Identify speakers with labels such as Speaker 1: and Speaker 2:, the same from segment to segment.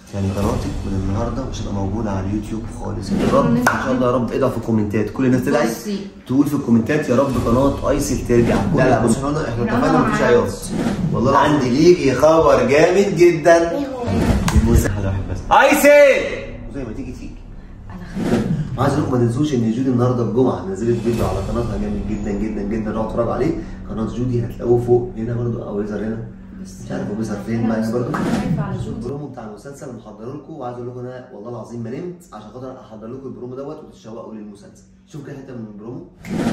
Speaker 1: يعني قناتك من النهارده مش هتبقى موجوده على اليوتيوب خالص يا رب ان شاء الله يا رب ادعوا في الكومنتات كل الناس تدعي
Speaker 2: بصي.
Speaker 1: تقول في الكومنتات يا رب قناه ايسل ترجع لا لا بص احنا قلنا- احنا
Speaker 2: أنا
Speaker 1: اتفقنا مفيش
Speaker 2: معاك.
Speaker 1: عياط والله عندي ليكي خبر جامد جدا الموسيقى حاجه واحد بس ايسل وزي ما تيجي تيجي
Speaker 2: انا خايفه
Speaker 1: وعايز اقول لكم ما تنسوش ان جودي النهارده الجمعه نزلت فيديو على قناتها جامد جدا جدا جدا روحوا اتفرجوا عليه قناه جودي هتلاقوه فوق هنا برضو او يظهر هنا
Speaker 2: بس
Speaker 1: مش عارف هو بيظهر فين معايا برضو
Speaker 2: أنا خايفه على جودي
Speaker 1: البرومو بتاع المسلسل محضره لكم وعايز اقول لكم انا والله العظيم ما نمت عشان خاطر احضر لكم البرومو دوت وتتشوقوا للمسلسل شوف كده حته من البرومو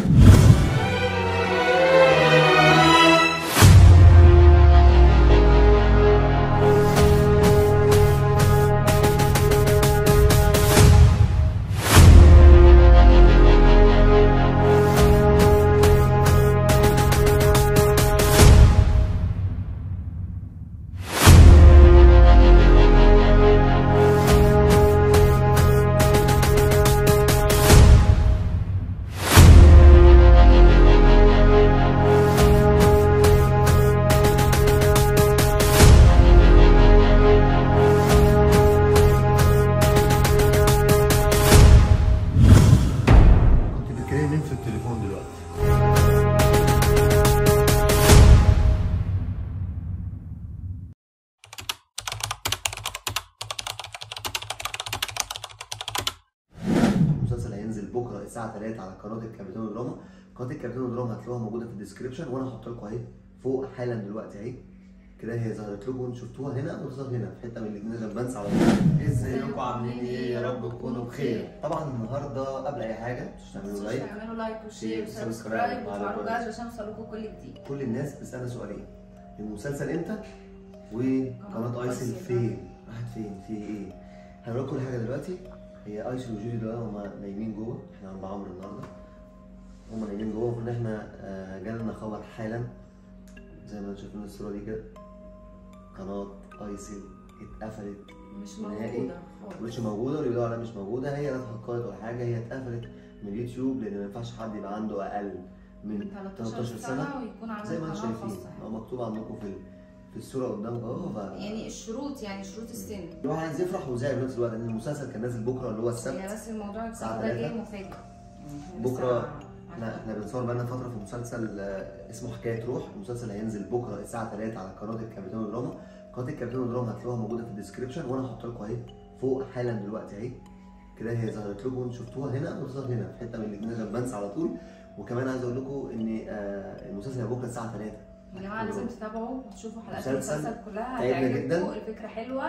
Speaker 1: كنت بتكلم مين في التليفون دلوقتي المسلسل هينزل بكره الساعه 3 على قناه الكابتن دراما قناه الكابتن دراما هتلاقوها موجوده في الديسكربشن وانا هحط لكم اهي فوق حالا دلوقتي اهي كده هي ظهرت لكم شفتوها هنا وتظهر هنا في حته من الاثنين عشان بنسى على طول ازيكم عاملين ايه يا رب تكونوا بخير طبعا النهارده قبل اي حاجه مش تعملوا
Speaker 2: تنسوش
Speaker 1: لايك
Speaker 2: تعملوا لايك وشير
Speaker 1: وسبسكرايب
Speaker 2: وسبسكرايب
Speaker 1: على
Speaker 2: وتفعلوا
Speaker 1: كل-
Speaker 2: الجرس عشان يوصلكم كل جديد
Speaker 1: كل الناس بتسالنا سؤالين المسلسل امتى وقناه ايسل
Speaker 2: آيسل.
Speaker 1: فين راحت فين في ايه هنقول لكم كل حاجه دلوقتي هي ايسل وجودي دلوقتي هم نايمين جوه احنا عند عمرو النهارده هم نايمين جوه المفروض ان احنا آه، جالنا خبر حالا زي ما انتم شايفين الصوره دي كده قناه ايسل اتقفلت
Speaker 2: مش
Speaker 1: نهائي.
Speaker 2: موجوده خالص
Speaker 1: مش موجوده واللي بيقولوا عليها مش موجوده هي لا اتهكرت ولا حاجه هي اتقفلت من اليوتيوب لان ما ينفعش حد يبقى عنده اقل من 13 سنه
Speaker 2: ويكون عامل
Speaker 1: زي ما انتم
Speaker 2: قناه
Speaker 1: شايفين
Speaker 2: خاصه
Speaker 1: هو مكتوب عندكم في في الصوره قدامكم اهو ف
Speaker 2: يعني الشروط يعني شروط السن
Speaker 1: الواحد عايز يفرح وزعل في نفس الوقت لان المسلسل كان نازل بكره اللي هو
Speaker 2: هي
Speaker 1: السبت
Speaker 2: بس الموضوع
Speaker 1: الساعة
Speaker 2: ده جاي
Speaker 1: تلاتة.
Speaker 2: مفاجئ يعني
Speaker 1: بكرة
Speaker 2: لسه
Speaker 1: احنا احنا بنصور بقالنا فتره في مسلسل آه، اسمه حكايه روح المسلسل هينزل بكره الساعه 3 على قناه الكابتن دراما قناه الكابتن دراما هتلاقوها موجوده في الديسكربشن وانا هحط لكم اهي فوق حالا دلوقتي اهي كده هي ظهرت لكم شفتوها هنا وتظهر هنا في حته من الاثنين عشان بنسى على طول وكمان عايز اقول لكم ان آه، المسلسل هيبقى بكره الساعه 3
Speaker 2: يا جماعه لازم تتابعوا وتشوفوا حلقات
Speaker 1: مسلسل
Speaker 2: المسلسل كلها
Speaker 1: تعبنا
Speaker 2: هتعجبكم
Speaker 1: جدا.
Speaker 2: الفكره حلوه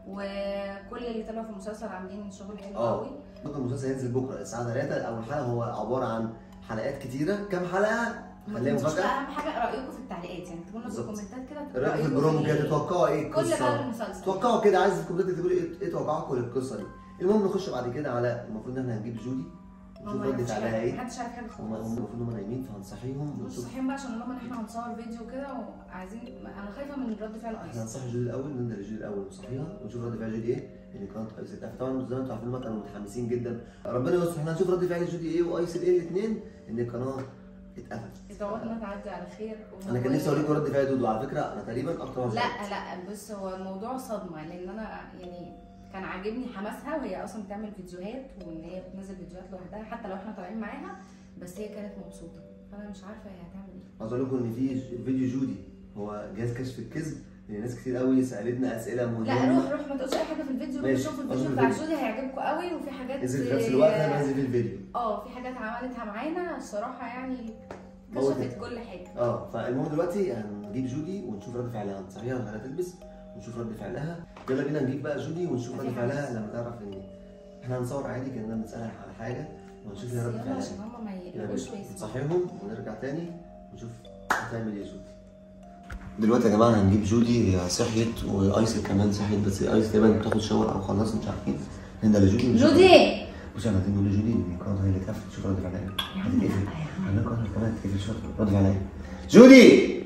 Speaker 2: وكل اللي تابعوا في المسلسل عاملين شغل حلو
Speaker 1: اه.
Speaker 2: قوي
Speaker 1: بكره المسلسل هينزل بكره الساعه 3 اول حلقه هو عباره عن حلقات كتيره كام حلقه
Speaker 2: ما
Speaker 1: خليها
Speaker 2: تنسوش
Speaker 1: مفاجاه
Speaker 2: اهم حاجه رايكم في التعليقات يعني تكتبوا لنا في
Speaker 1: بالظبط.
Speaker 2: الكومنتات كده
Speaker 1: رايك في
Speaker 2: رأيكم
Speaker 1: البرومو
Speaker 2: إيه.
Speaker 1: كده تتوقعوا ايه
Speaker 2: كل بقى
Speaker 1: القصه
Speaker 2: المسلسل
Speaker 1: توقعوا كده عايز في الكومنتات تقولوا ايه ايه توقعكم للقصه دي المهم نخش بعد كده على المفروض ان احنا هنجيب جودي نشوف
Speaker 2: ما
Speaker 1: رد
Speaker 2: يعرفش
Speaker 1: فعلها
Speaker 2: حاجة.
Speaker 1: ايه
Speaker 2: محدش عارف حاجه
Speaker 1: هم هم
Speaker 2: خالص
Speaker 1: المفروض ان هم نايمين فهنصحيهم
Speaker 2: مش
Speaker 1: ونشوف
Speaker 2: صحيين بقى عشان نقول لهم ان احنا هنصور فيديو كده وعايزين انا خايفه من رد فعل
Speaker 1: احنا
Speaker 2: ايس
Speaker 1: هنصحي جودي الاول ننزل لجودي الاول نصحيها ونشوف رد فعل جودي ايه اللي كانت ايس اتقفل طبعا زي ما انتم عارفين هم كانوا متحمسين جدا ربنا يستر احنا هنشوف رد فعل جودي ايه وايس ايه الاثنين ان القناه اتقفلت
Speaker 2: ادعوا لنا تعدي على خير
Speaker 1: انا كان نفسي اوريكم رد فعل دودو على فكره انا تقريبا اكتر واحد
Speaker 2: لا لا بص هو الموضوع صدمه لان انا يعني كان عاجبني حماسها وهي اصلا بتعمل فيديوهات وان هي بتنزل فيديوهات لوحدها حتى لو احنا طالعين معاها بس هي كانت مبسوطه فانا مش عارفه هي هتعمل ايه
Speaker 1: عايز اقول لكم ان في فيديو جودي هو جهاز كشف الكذب لان ناس كتير قوي سالتنا اسئله مهمه
Speaker 2: لا روح روح ما تقولش اي حاجه في الفيديو روح
Speaker 1: ماشي.
Speaker 2: شوف
Speaker 1: أشوف
Speaker 2: الفيديو بتاع
Speaker 1: الفيديو.
Speaker 2: جودي هيعجبكم قوي وفي حاجات
Speaker 1: نزل في نفس الوقت انا بنزل فيه الفيديو
Speaker 2: اه في حاجات عملتها معانا الصراحه يعني
Speaker 1: موت.
Speaker 2: كشفت كل حاجه
Speaker 1: اه فالمهم دلوقتي هنجيب جودي ونشوف رد فعلها هنصحيها ولا تلبس ونشوف رد فعلها يلا بينا نجيب بقى جودي ونشوف رد
Speaker 2: في
Speaker 1: فعلها
Speaker 2: حماس.
Speaker 1: لما تعرف ان احنا هنصور عادي كاننا بنسالها على حاجه ونشوف
Speaker 2: بس
Speaker 1: هي رد
Speaker 2: يلا
Speaker 1: فعلها
Speaker 2: عشان
Speaker 1: إيه.
Speaker 2: هما ما
Speaker 1: يلا
Speaker 2: يقلقوش
Speaker 1: بينا.
Speaker 2: ويسمعوا
Speaker 1: نصحيهم ونرجع تاني ونشوف هتعمل ايه جودي دلوقتي يا جماعه هنجيب جودي هي صحيت وايسل كمان صحيت بس ايسل تقريبا بتاخد شاور او خلص مش عارفين هنا لجودي ونشوف-
Speaker 2: جودي
Speaker 1: بصي انا عايزين نقول لجودي ان القناه هي اللي اتقفلت شوف رد فعلها ايه هتتقفل عندنا قناه كمان هتتقفل شوف رد فعلها ايه جودي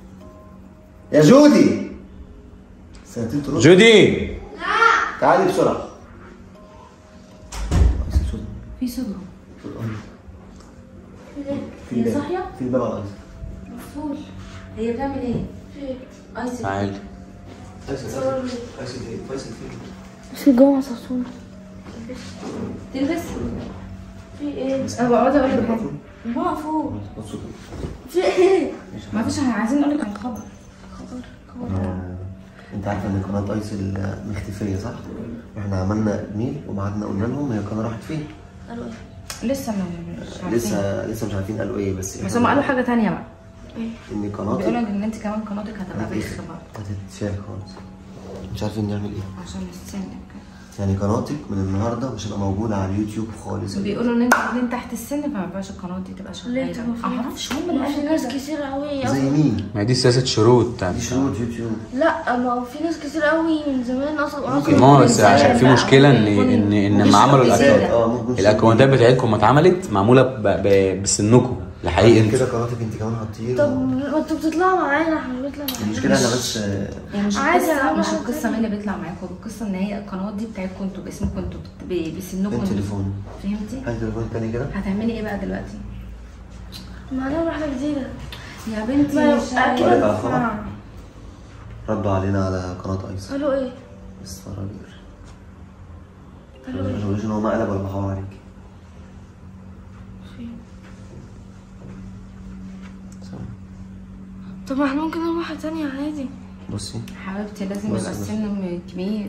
Speaker 1: يا جودي سنتين ترد
Speaker 3: جودي
Speaker 1: تعالي بسرعه ايسل صوت
Speaker 2: في صدمه
Speaker 1: صوت ايسل في
Speaker 2: هي
Speaker 1: الباب
Speaker 2: صاحيه
Speaker 1: في الباب على ايسل
Speaker 2: مفصول هي بتعمل ايه؟ ايس
Speaker 3: تعال
Speaker 1: ايسل ايسل ايسل ايه فيصل فين
Speaker 3: في جوه صوصون
Speaker 2: تلبس
Speaker 3: في ايه؟
Speaker 2: انا بقعد اقول لك حاجه
Speaker 3: مقفول
Speaker 1: مبسوط
Speaker 3: في ايه؟
Speaker 2: ما فيش احنا عايزين نقول لك على الخبر
Speaker 3: خبر خبر
Speaker 1: آه، انت عارفه ان قناه ايس مختفيه صح؟ احنا عملنا ميل وبعتنا قلنا لهم هي القناه راحت فين؟
Speaker 3: قالوا ايه؟
Speaker 2: لسه ما مش عارفين.
Speaker 1: لسه لسه مش عارفين قالوا ايه بس
Speaker 2: بس هم قالوا حاجه تانية بقى
Speaker 1: ان قناتي
Speaker 2: بيقولوا ان انت كمان قناتك هتبقى بخ بقى
Speaker 1: هتتشال خالص مش عارفين نعمل ايه
Speaker 2: عشان السن كده.
Speaker 1: يعني قناتك من النهارده مش هتبقى موجوده على اليوتيوب خالص
Speaker 2: بيقولوا ان انت بعدين تحت السن فما ينفعش القناه دي تبقى
Speaker 3: ليه
Speaker 2: شغاله
Speaker 3: طب في-
Speaker 2: معرفش هم اللي
Speaker 3: ما في
Speaker 2: قالوا
Speaker 3: ناس
Speaker 2: كده.
Speaker 3: كتير قوي
Speaker 1: زي مين؟
Speaker 4: ما دي سياسة شروط
Speaker 1: دي شروط يوتيوب
Speaker 3: لا ما هو في ناس كتير قوي من زمان اصلا
Speaker 1: ممكن.
Speaker 4: ما هو بس عشان في مشكلة ان ان ان لما عملوا
Speaker 2: بزيادة.
Speaker 4: الأكونت
Speaker 1: اه ممكن
Speaker 4: الاكونتات بتاعتكم ما اتعملت معمولة ب- ب- بسنكم لحقيقي
Speaker 1: حقيقي
Speaker 4: انت
Speaker 1: كده قناتك انت كمان هتطير
Speaker 3: طب ما انتوا بتطلعوا معانا احنا مش بنطلع معانا
Speaker 1: المشكله احنا بس آه،
Speaker 2: يعني مش
Speaker 3: عادي
Speaker 2: القصه
Speaker 3: أعمل
Speaker 2: مش
Speaker 3: حاجة
Speaker 2: القصه
Speaker 3: تانية.
Speaker 2: مين اللي بيطلع معاكم القصه ان هي القناه دي بتاعتكم انتوا باسمكم انتوا ب- بسنكم
Speaker 1: التليفون
Speaker 2: فهمتي؟
Speaker 1: هات تليفون تاني كده
Speaker 2: هتعملي ايه بقى دلوقتي؟
Speaker 3: معانا واحدة جديدة
Speaker 2: يا بنتي
Speaker 3: ما-
Speaker 2: مش
Speaker 3: أكيد.
Speaker 2: عارفة.
Speaker 1: أقول لك على خبر ردوا علينا على قناه ايس
Speaker 3: قالوا ايه؟
Speaker 1: بس فرجر
Speaker 3: قالوا ايه؟
Speaker 1: ما تقوليش ان هو مقلب ولا بحاول عليك
Speaker 3: طب ما احنا ممكن نروح واحدة تانية عادي
Speaker 1: بصي
Speaker 2: حبيبتي لازم
Speaker 1: بص-
Speaker 2: يبقى
Speaker 1: بص.
Speaker 2: السن م- كبير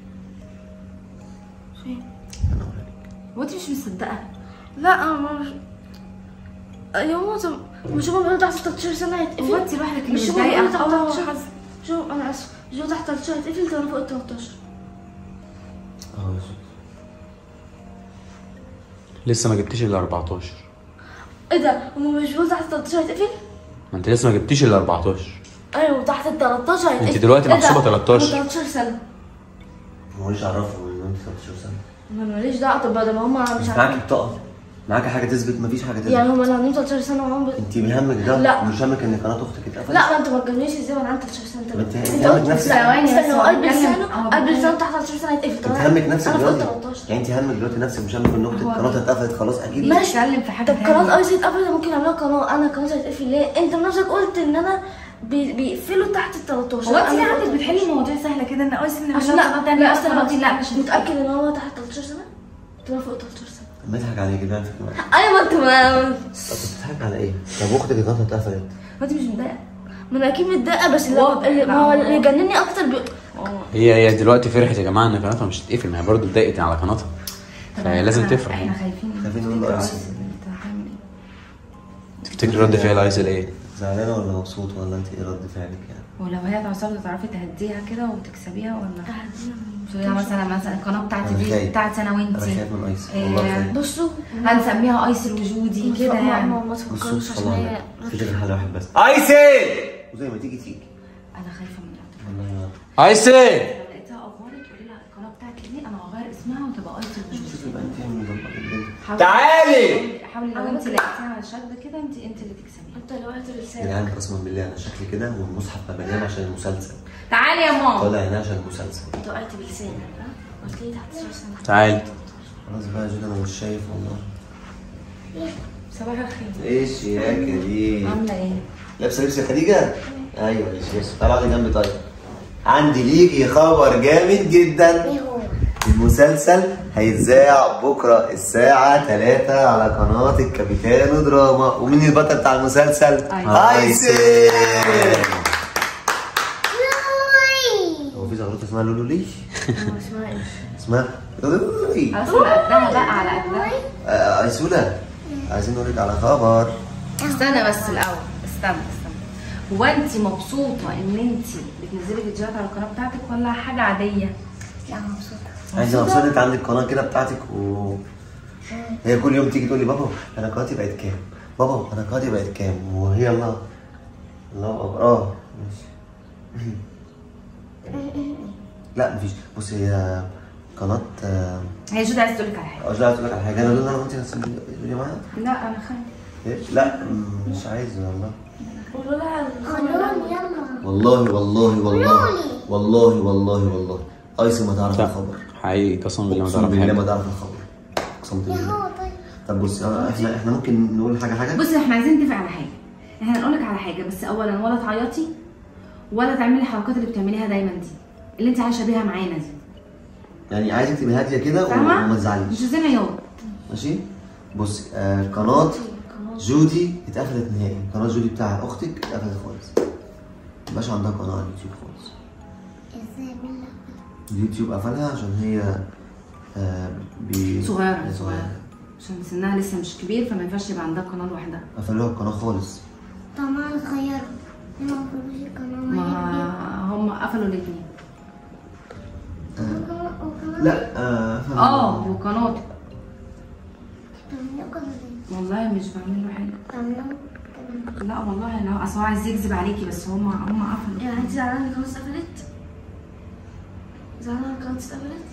Speaker 3: فين؟
Speaker 1: انا أقول لك.
Speaker 2: هو انت مش مصدقه
Speaker 3: لا ما مش يا ماما طب مش هما بيقولوا تحت 13 سنة
Speaker 2: هو
Speaker 3: هيتقفل
Speaker 2: انت لوحدك اللي
Speaker 3: مش هما بيقولوا
Speaker 2: متضايقه
Speaker 3: تحت
Speaker 2: اه
Speaker 3: 13
Speaker 2: حظ
Speaker 3: شو انا اسف مش بيقولوا تحت 13 هيتقفل طب انا فوق ال 13
Speaker 1: اه يا ستي.
Speaker 4: لسه ما جبتيش ال 14
Speaker 3: ايه ده هما مش بيقولوا تحت 13 هيتقفل؟
Speaker 4: ما انت لسه ما جبتيش ال 14
Speaker 3: ايوه تحت ال 13 هيتقفل
Speaker 4: انت دلوقتي
Speaker 3: إيه ده؟
Speaker 4: محسوبة 13.
Speaker 3: أنا 13 سنة
Speaker 1: هو مش عرفهم ان انت 13 سنه
Speaker 3: ما انا ماليش دعوة طب بعد ما هما مش
Speaker 1: معاكي
Speaker 3: عارفين
Speaker 1: بطاقه معاكي حاجه تثبت مفيش حاجه تثبت
Speaker 3: يعني هما اللي عندهم 13 سنة وهم ب...
Speaker 1: انت بيهمك ده
Speaker 3: لا.
Speaker 1: مش همك ان قناه اختك اتقفلت
Speaker 3: لا ما انتوا ما تجننيش ازاي وانا عندي 13 سنة
Speaker 1: طب انت-
Speaker 3: انت
Speaker 1: انت
Speaker 3: قلت
Speaker 1: همك نفسك.
Speaker 2: ثواني بس
Speaker 3: استنى
Speaker 2: هو
Speaker 3: هو قلب
Speaker 2: بيتكلم-
Speaker 3: لسانه
Speaker 2: هو
Speaker 3: قلب
Speaker 2: بيتكلم-
Speaker 3: لسانه تحت 13 سنة هيتقفل طب
Speaker 1: انت
Speaker 3: انا
Speaker 1: همك نفسك
Speaker 3: انا فوق
Speaker 1: دلوقتي
Speaker 3: 13
Speaker 1: يعني انت همك دلوقتي نفسك مش همك ان اختك
Speaker 2: هو-
Speaker 1: القناه اتقفلت خلاص اكيد
Speaker 3: ماشي.
Speaker 2: بيتكلم في حاجه
Speaker 3: طب
Speaker 2: تانية.
Speaker 3: قناة ايسي اتقفلت ممكن اعملها قناة انا قناتي هتقفل ليه؟ انت بنفسك قلت ان انا بي- بيقفلوا تحت ال 13
Speaker 2: هو انت
Speaker 3: أنا
Speaker 2: ليه
Speaker 3: قلت
Speaker 2: عندك بتحلي المواضيع سهله كده ان ايس ان
Speaker 3: عشان لا لا اصل
Speaker 2: قناتي لا
Speaker 3: لا
Speaker 2: مش
Speaker 3: متأكد ان هو تحت 13 سنة؟ قلت له فوق 13 سنة
Speaker 1: بضحك عليك ده على فكره
Speaker 3: ايوه ما انت ما
Speaker 1: طب بتضحك على ايه؟ طب اختك القناه اتقفلت
Speaker 2: هو انت مش متضايقه
Speaker 3: ما انا اكيد متضايقة بس اللي
Speaker 2: واضح.
Speaker 3: اللي- ما هو اللي يجنني اكتر بي...
Speaker 2: اه
Speaker 4: هي هي دلوقتي فرحت يا جماعة ان قناتها مش هتتقفل ما هي برضه اتضايقت على قناتها فهي لازم
Speaker 2: إحنا-
Speaker 4: تفرح
Speaker 2: احنا
Speaker 4: يعني
Speaker 2: خايفين
Speaker 1: خايفين نقول
Speaker 2: تفتكر
Speaker 1: له
Speaker 2: ايس
Speaker 1: أيس.
Speaker 2: انت هتعمل ايه
Speaker 4: تفتكر رد فعل ايسل ايه؟
Speaker 1: زعلانه ولا مبسوطه ولا انت ايه رد فعلك يعني؟
Speaker 2: ولو هي اتعصبت تعرفي تهديها كده وتكسبيها ولا تقولي لها مثلا مثلا القناه بتاعتي
Speaker 1: أنا
Speaker 2: دي
Speaker 1: خايف.
Speaker 2: بتاعتي انا
Speaker 1: انا
Speaker 2: وانتي
Speaker 1: خايف من ايس
Speaker 2: إيه.
Speaker 1: والله خايف
Speaker 3: بصوا
Speaker 2: هنسميها ايس الوجودي كده
Speaker 3: ما-
Speaker 2: يعني
Speaker 3: ما- ما
Speaker 1: بصوا
Speaker 3: تفكروش عشان
Speaker 1: طبعا
Speaker 3: هي
Speaker 1: في غير حل واحد بس ايسي وزي ما تيجي تيجي
Speaker 2: انا خايفه من الأطفال.
Speaker 1: والله يا
Speaker 4: ايسل
Speaker 2: لو لقيتها افورت قولي لها القناه بتاعتي دي انا هغير اسمها وتبقى ايس الوجودي
Speaker 1: شوفي بقى انت مظبطه الدنيا
Speaker 2: حاولي-
Speaker 4: تعالي!
Speaker 2: حاولي لو انت لقيتيها على شد كده انت انت اللي تكسبيها
Speaker 3: انت اللي وقعت
Speaker 1: يا
Speaker 3: لسانك
Speaker 1: جدعان قسما بالله انا شكلي كده والمصحف ما بنام عشان المسلسل
Speaker 2: تعالي يا ماما
Speaker 1: طالع هنا عشان المسلسل
Speaker 3: انت وقعت بلسانك ها قلت لي تحت 13 سنة
Speaker 4: تعالي
Speaker 1: خلاص بقى يا جود انا مش شايف والله
Speaker 2: صباح الخير
Speaker 1: ايش يا كريم
Speaker 2: عامله ايه
Speaker 1: لابسه لبس يا خديجه ايوه ايش ايش تعالى اقعدي جنبي طيب عندي ليكي خبر جامد جدا
Speaker 3: ايه هو؟
Speaker 1: المسلسل هيتذاع بكره الساعة 3 على قناة الكابيتانو دراما ومين البطل بتاع المسلسل؟
Speaker 2: أيسن.
Speaker 1: ايسن هو في زغروطة اسمها لولولي؟
Speaker 3: هو اسمها ايه؟
Speaker 1: اسمها لولولي
Speaker 2: خلاص على قدها بقى على قدها
Speaker 1: آه، ايسولا عايزين نقول لك على خبر
Speaker 2: استنى بس الاول استنى استنى هو انت مبسوطه ان انت بتنزلي فيديوهات على القناه بتاعتك ولا حاجه عاديه
Speaker 3: لا مبسوطة
Speaker 1: عايزة اوصل انت عندك قناة كده بتاعتك و هي كل يوم تيجي تقول لي بابا انا قناتي بقت كام؟ بابا انا قناتي بقت كام؟ وهي الله الله اكبر اه ماشي لا مفيش بص هي قناة آه،
Speaker 2: هي جودة عايز تقول لك على حاجه
Speaker 1: مش عايز اقول لك على حاجة انا اقول لها وانت هتسيبي معاها؟
Speaker 2: لا انا خايفه
Speaker 1: إيه؟ لا م- مش عايز والله
Speaker 3: قولوا لها
Speaker 5: خلوني يلا
Speaker 1: والله والله والله والله والله والله ايسي ما تعرف
Speaker 4: لا.
Speaker 1: الخبر
Speaker 4: حقيقي قسما بالله ما
Speaker 1: اقسم
Speaker 4: تعرف
Speaker 1: بالله ما
Speaker 4: حاجة
Speaker 1: تعرف الخبر اقسم بالله
Speaker 5: هو طيب
Speaker 1: طب بص آه، احنا احنا ممكن نقول حاجه حاجه
Speaker 2: بصي احنا عايزين نتفق على حاجه احنا هنقول لك على حاجه بس اولا ولا تعيطي ولا تعملي الحركات اللي بتعمليها دايما دي اللي انت عايشه بيها معانا دي
Speaker 1: يعني عايزك تبقي هاديه كده
Speaker 2: فاهمة؟
Speaker 1: وما
Speaker 2: مش
Speaker 1: تزعليش
Speaker 2: عايزين عياط
Speaker 1: ماشي بصي آه قناه جودي اتقفلت نهائي قناه جودي بتاع اختك اتقفلت خالص مبقاش عندها قناه على اليوتيوب خالص اليوتيوب قفلها عشان هي آه بي...
Speaker 2: صغيرة صغيرة عشان سنها لسه مش كبير فما ينفعش يبقى عندها قناة لوحدها
Speaker 1: قفلوها القناه خالص
Speaker 3: طبعا غيروا ما قالوش القناة
Speaker 2: ما هم قفلوا الاثنين
Speaker 1: لا آه فاهم.
Speaker 2: اه وقناته والله مش بعمل له حاجة لا والله لا اصل هو عايز يكذب عليكي بس هم هم قفلوا
Speaker 3: يعني انت زعلانة ان القناة اتقفلت؟ زعلانة ان القناة اتقفلت؟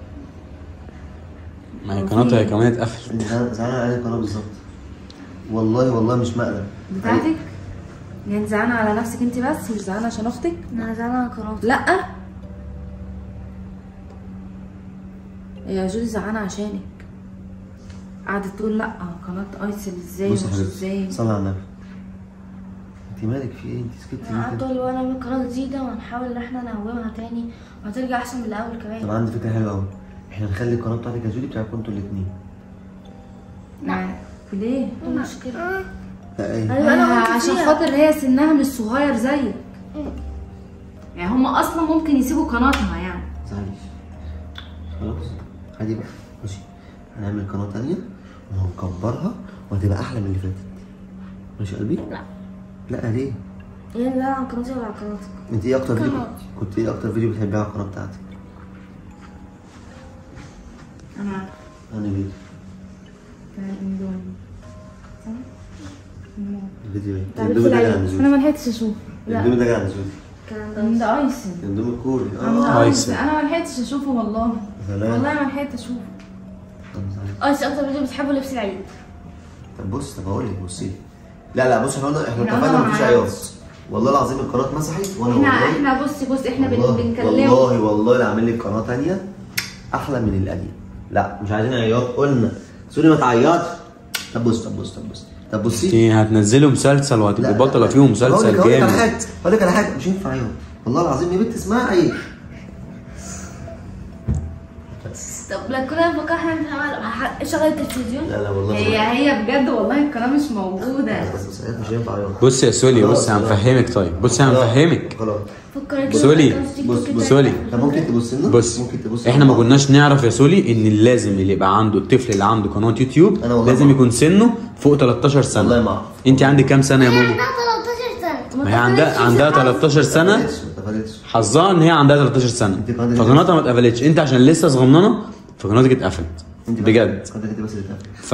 Speaker 4: ما هي قناتها هي كمان اتقفل
Speaker 1: انت زعلانه زعلانة على القناه بالظبط والله والله مش مقلب
Speaker 2: بتاعتك يعني انت زعلانة على نفسك انت بس مش زعلانة عشان اختك
Speaker 3: انا زعلانة على القناة
Speaker 2: لا يا جودي زعلانة عشانك قعدت تقول لا قناة ايسل ازاي
Speaker 1: بصي
Speaker 2: ومش
Speaker 1: يا حبيبتي
Speaker 2: ازاي
Speaker 1: صلي على النبي انت مالك في ايه انت سكتي
Speaker 3: انا
Speaker 1: ليه
Speaker 3: قعدت
Speaker 1: كده
Speaker 3: اقول بقى نعمل قناة جديدة وهنحاول ان احنا نقومها تاني وهترجع احسن من الاول
Speaker 1: طب
Speaker 3: كمان
Speaker 1: عندي فكره حلوه قوي احنا نخلي القناه بتاعتك يا جودي بتاعتكم انتوا الاثنين
Speaker 2: لا ليه؟
Speaker 3: ايه المشكلة؟
Speaker 1: لا ايه
Speaker 3: ايوه انا
Speaker 2: آه،
Speaker 3: قلت
Speaker 2: عشان
Speaker 3: فيها.
Speaker 2: خاطر هي سنها مش صغير زيك يعني هم اصلا ممكن يسيبوا قناتها يعني
Speaker 1: زعليش خلاص عادي بقى ماشي هنعمل قناه تانية وهنكبرها وهتبقى احلى من اللي فاتت ماشي يا قلبي
Speaker 3: لا.
Speaker 1: لا ليه
Speaker 3: يعني لا عن قناتي ولا عن قناتك
Speaker 1: انت ايه اكتر فيديو
Speaker 3: قناتي.
Speaker 1: كنت ايه اكتر فيديو بتحبيه على القناه بتاعتك
Speaker 2: انا
Speaker 1: انا فيديو
Speaker 2: اندومي
Speaker 1: الفيديو ايه
Speaker 3: تعرفي
Speaker 1: الاندومي ده
Speaker 3: العيد.
Speaker 1: كان عند
Speaker 2: انا
Speaker 1: جودي
Speaker 2: ما لحقتش اشوف
Speaker 1: الاندومي ده كان عند جودي
Speaker 3: كان
Speaker 2: ده ايسن
Speaker 1: الاندومي الكوري
Speaker 2: عند
Speaker 1: اه
Speaker 2: ايسن انا ما لحقتش اشوفه والله
Speaker 1: سلام
Speaker 2: والله ما لحقت اشوفه
Speaker 1: طب زعلان.
Speaker 3: ايس اكتر فيديو بتحبه لبس العيد
Speaker 1: طب بص طب هقول لك بصي لي. لا لا بص احنا قلنا احنا
Speaker 2: احنا
Speaker 1: اتفقنا
Speaker 2: قلنا
Speaker 1: مفيش
Speaker 2: معاك.
Speaker 1: عياط والله العظيم القناه اتمسحت وانا
Speaker 2: احنا
Speaker 1: والله
Speaker 2: احنا بصي بصي احنا بن-
Speaker 1: والله
Speaker 2: بنكلمه
Speaker 1: والله والله لا عامل لك قناه تانية احلى من القديم لا مش عايزين عياط قلنا سوري ما تعيطش طب بص طب بص طب بص طب بصي
Speaker 4: انتي هتنزلوا مسلسل وهتبقوا بطلة فيه
Speaker 1: هقول
Speaker 4: مسلسل
Speaker 1: لك- هقول لك على
Speaker 4: جامد
Speaker 1: حاجه هقول لك على حاجه مش ينفع عياط والله العظيم يا بنت اسمعي
Speaker 3: طب لو كنا نفكر احنا نعمل شغل التلفزيون
Speaker 1: لا لا والله
Speaker 2: هي هي بجد والله القناه مش موجوده
Speaker 1: بس بس عياط مش هينفع عياط
Speaker 4: بص يا سولي بص
Speaker 1: خلاص،
Speaker 4: هنفهمك طيب بص هنفهمك
Speaker 1: خلاص
Speaker 3: فكر
Speaker 4: سولي،
Speaker 1: بص بص
Speaker 4: سولي.
Speaker 1: طب ممكن تبص لنا
Speaker 4: بص
Speaker 1: ممكن تبص
Speaker 4: احنا ما كناش نعرف يا سولي ان لازم اللي يبقى عنده الطفل اللي عنده قناه يوتيوب
Speaker 1: أنا والله
Speaker 4: لازم
Speaker 1: ما-
Speaker 4: يكون سنه فوق 13
Speaker 1: والله
Speaker 4: سنه
Speaker 1: ما اعرف
Speaker 4: انت عندك كام سنه يا ماما
Speaker 3: 13 سنة
Speaker 4: ما هي عندها عندها 13
Speaker 1: ما
Speaker 4: سنه
Speaker 1: اتقفلتش ما اتقفلتش
Speaker 4: حظها ان هي عندها 13 سنه
Speaker 1: انت قناتك
Speaker 4: فقناتها ما اتقفلتش انت عشان لسه صغننه فقناتك اتقفلت
Speaker 1: انت بس-
Speaker 4: بجد
Speaker 1: قناتك انت بس اللي اتقفلت
Speaker 4: ف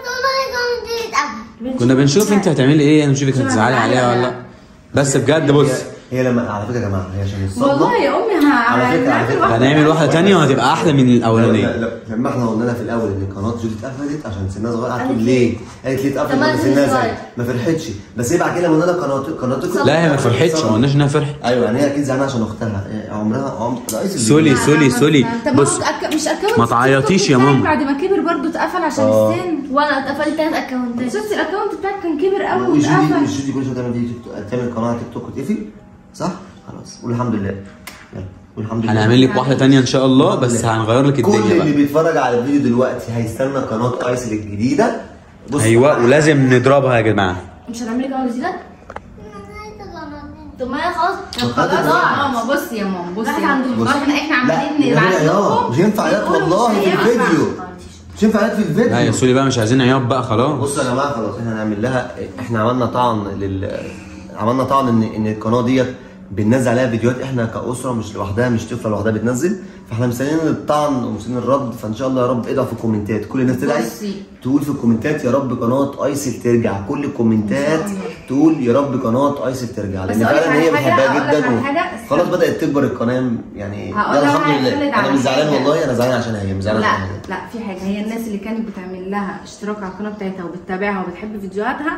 Speaker 4: كنا بنشوف انت هتعملي ايه يعني نشوفك هتزعلي عليها ولا لا بس بجد بص
Speaker 1: هي- هي لما على فكره يا جماعه هي عشان الصدمه
Speaker 2: والله يا امي ه-
Speaker 1: على فكرة- على
Speaker 2: هنعمل
Speaker 1: فكرة.
Speaker 2: واحده
Speaker 4: هنعمل واحده تانية وهتبقى احلى من
Speaker 1: لا
Speaker 4: الاولانيه
Speaker 1: لا لما احنا قلنا لها في الاول ان قناه جودي اتقفلت عشان سنها صغير قعدت تقول
Speaker 3: قالت
Speaker 1: ليه؟ قالت ليه اتقفلت
Speaker 3: طب
Speaker 1: وانا
Speaker 3: ما
Speaker 1: سنها
Speaker 3: سنها
Speaker 1: زي
Speaker 3: صغير.
Speaker 1: ما فرحتش بس هي بعد كده لما قلنا لها قناتك قناتك
Speaker 4: لا هي ما فرحتش ما قلناش انها فرحت
Speaker 1: ايوه يعني هي اكيد زعلانه عشان اختها إيه، عمرها عمر رئيس البيت.
Speaker 4: سولي سولي سولي
Speaker 2: طب ما هو
Speaker 4: بص
Speaker 2: أك- مش اكونت
Speaker 4: ما تعيطيش يا ماما.
Speaker 2: بعد ما كبر برضه اتقفل عشان
Speaker 1: آه.
Speaker 2: السن
Speaker 3: وانا اتقفلت تلات اكونتات
Speaker 2: شفتي الاكونت بتاعك كان كبر قوي
Speaker 1: وجودي
Speaker 2: واتقفل
Speaker 1: جودي كل شويه تعمل فيديو تيك توك- تعمل قناه تيك توك وتقفل صح؟ خلاص قول الحمد لله يلا قول الحمد لله
Speaker 4: هنعمل لك واحده تانية ان شاء الله بس هنغير لك
Speaker 1: كل
Speaker 4: الدنيا
Speaker 1: اللي
Speaker 4: بقى
Speaker 1: بيتفرج على الفيديو دلوقتي هيستنى قناه ايسل الجديده بص
Speaker 4: ايوه ولازم نضربها يا جماعه
Speaker 3: مش هنعمل لك قناه جديده طب ما هي خلاص
Speaker 2: طب خلاص يا ماما بصي يا ماما بصي
Speaker 3: راحت
Speaker 2: يا
Speaker 3: عند
Speaker 2: ماما
Speaker 1: بص.
Speaker 2: احنا احنا
Speaker 1: لا
Speaker 2: عمالين
Speaker 1: يا
Speaker 2: نبعت
Speaker 1: عياط
Speaker 2: لكم
Speaker 1: مش ينفع عياط
Speaker 2: بتقولوا
Speaker 1: والله
Speaker 2: مش
Speaker 1: في
Speaker 2: هينفع.
Speaker 1: الفيديو مش ينفع عياط في الفيديو
Speaker 4: لا يا سولي بقى مش عايزين عياط بقى خلاص
Speaker 1: بصوا يا جماعه خلاص احنا هنعمل لها احنا عملنا طعن لل عملنا طعن ان ان القناه ديت بننزل عليها فيديوهات احنا كاسره مش لوحدها مش طفله لوحدها بتنزل فاحنا مستنيين الطعن ومستنيين الرد فان شاء الله يا رب ادعوا في الكومنتات كل الناس تدعي
Speaker 2: بصي.
Speaker 1: تقول في الكومنتات يا رب قناه ايسل ترجع كل الكومنتات
Speaker 2: إن شاء الله.
Speaker 1: تقول يا رب قناه ايسل ترجع
Speaker 2: بس
Speaker 1: لان
Speaker 2: أقول لك
Speaker 1: فعلا هي
Speaker 2: على حاجة-
Speaker 1: بتحبها
Speaker 2: أقول لك
Speaker 1: جدا
Speaker 2: على
Speaker 1: و-
Speaker 2: حاجة،
Speaker 1: خلاص بدات تكبر القناه يعني
Speaker 2: هقول
Speaker 1: يلا
Speaker 2: لك
Speaker 1: الحمد
Speaker 2: هقول لك
Speaker 1: لله
Speaker 2: على
Speaker 1: انا مش زعلان
Speaker 2: حاجة.
Speaker 1: والله انا زعلان عشان هي مش زعلان
Speaker 2: لا
Speaker 1: عشان هي
Speaker 2: لا في حاجه هي الناس اللي كانت بتعمل لها اشتراك على القناه بتاعتها وبتتابعها وبتحب فيديوهاتها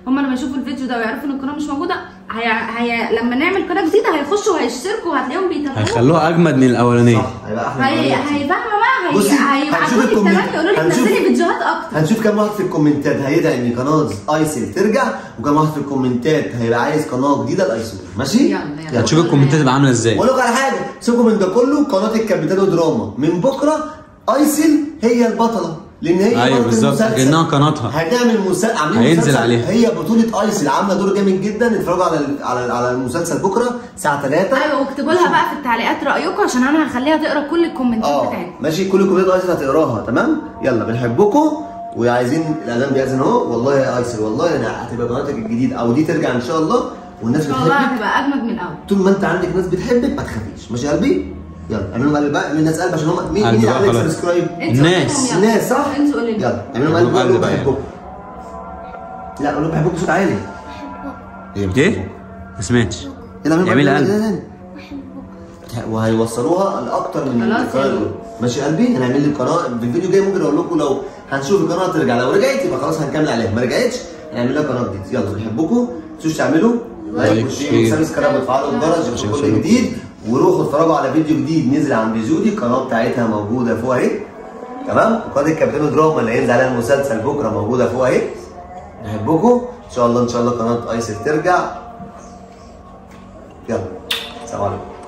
Speaker 2: هم لما يشوفوا الفيديو ده ويعرفوا ان القناه مش موجوده هي... هي لما نعمل قناه جديده هيخشوا وهيشتركوا وهتلاقيهم بيتابعوا
Speaker 4: هيخلوها اجمد من الاولانيه
Speaker 1: صح هيبقى احلى من
Speaker 2: هي
Speaker 1: الأولانية.
Speaker 2: هي فاهمه بقى
Speaker 1: بصي،
Speaker 2: هي
Speaker 1: هنشوف
Speaker 2: هيبعتوا لي
Speaker 1: الكومنت-
Speaker 2: كمان يقولوا لي
Speaker 1: هنشوف-
Speaker 2: نزلي فيديوهات اكتر
Speaker 1: هنشوف كام واحد في الكومنتات هيدعي ان قناه ايسل ترجع وكام واحد في الكومنتات هيبقى عايز قناه جديده لايسل ماشي؟
Speaker 2: يلا، يلا.
Speaker 4: هتشوف الكومنتات تبقى عامله ازاي
Speaker 1: واقول لك على حاجه سيبكم من ده كله قناه الكابيتانو دراما من بكره ايسل هي البطله لان هي
Speaker 4: ايوه
Speaker 1: بطلة
Speaker 4: بالظبط
Speaker 1: المسلسل.
Speaker 4: كانها قناتها
Speaker 1: هنعمل مسلسل عاملين
Speaker 4: هينزل
Speaker 1: مسلسل.
Speaker 4: عليها.
Speaker 1: هي بطوله ايسل عامله دور جامد جدا اتفرجوا على ال- على ال- على المسلسل بكره الساعه 3
Speaker 2: ايوه واكتبوا لها بقى في التعليقات رايكم عشان انا هخليها تقرا كل الكومنتات
Speaker 1: اه
Speaker 2: بتاعتكم
Speaker 1: ماشي كل كومنتات ايسل هتقراها تمام يلا بنحبكم وعايزين الاعلان بيأذن اهو والله يا ايسل والله انا هتبقى قناتك الجديده او دي ترجع ان شاء الله والناس
Speaker 2: ان شاء الله
Speaker 1: بتحبك
Speaker 2: هتبقى اجمد من الاول
Speaker 1: طول ما انت عندك ناس بتحبك ما تخافيش ماشي يا قلبي يلا اعملوا قلب بقى الناس قلب عشان هم مين مين
Speaker 4: قلب
Speaker 1: اللي
Speaker 4: بقى
Speaker 1: عامل
Speaker 4: خلاص.
Speaker 1: سبسكرايب
Speaker 2: انتوا
Speaker 4: الناس.
Speaker 2: قولوا لهم يلا.
Speaker 1: الناس صح
Speaker 2: انتوا قولوا لهم
Speaker 1: يلا اعملوا
Speaker 4: اعملوا
Speaker 1: قلب
Speaker 4: قلب
Speaker 1: قلب
Speaker 4: بقى
Speaker 1: بحبكم لا قولوا بحبكم بصوت عالي
Speaker 4: ايه ما سمعتش
Speaker 1: يلا اعملوا
Speaker 4: اعمل
Speaker 1: قلب
Speaker 4: قلب.
Speaker 1: قلب وهيوصلوها لاكتر من
Speaker 2: خلاص
Speaker 1: القناه
Speaker 2: يلا.
Speaker 1: دول ماشي يا قلبي هنعمل لي القناه في الفيديو الجاي ممكن اقول لكم لو هنشوف القناه ترجع لو رجعت يبقى خلاص هنكمل عليها ما رجعتش هنعمل لها قناه جديده يلا بنحبكم ما تنسوش تعملوا لايك
Speaker 4: لايك
Speaker 1: وشير
Speaker 4: وشير.
Speaker 1: وسبسكرايب وتفعلوا الجرس عشان كل جديد وروحوا اتفرجوا على فيديو جديد نزل عند جودي القناه بتاعتها موجوده فوق اهي تمام وقناه الكابتن دراما اللي هينزل عليها المسلسل بكره موجوده فوق اهي نحبكم ان شاء الله ان شاء الله قناه ايسل ترجع يلا سلام عليكم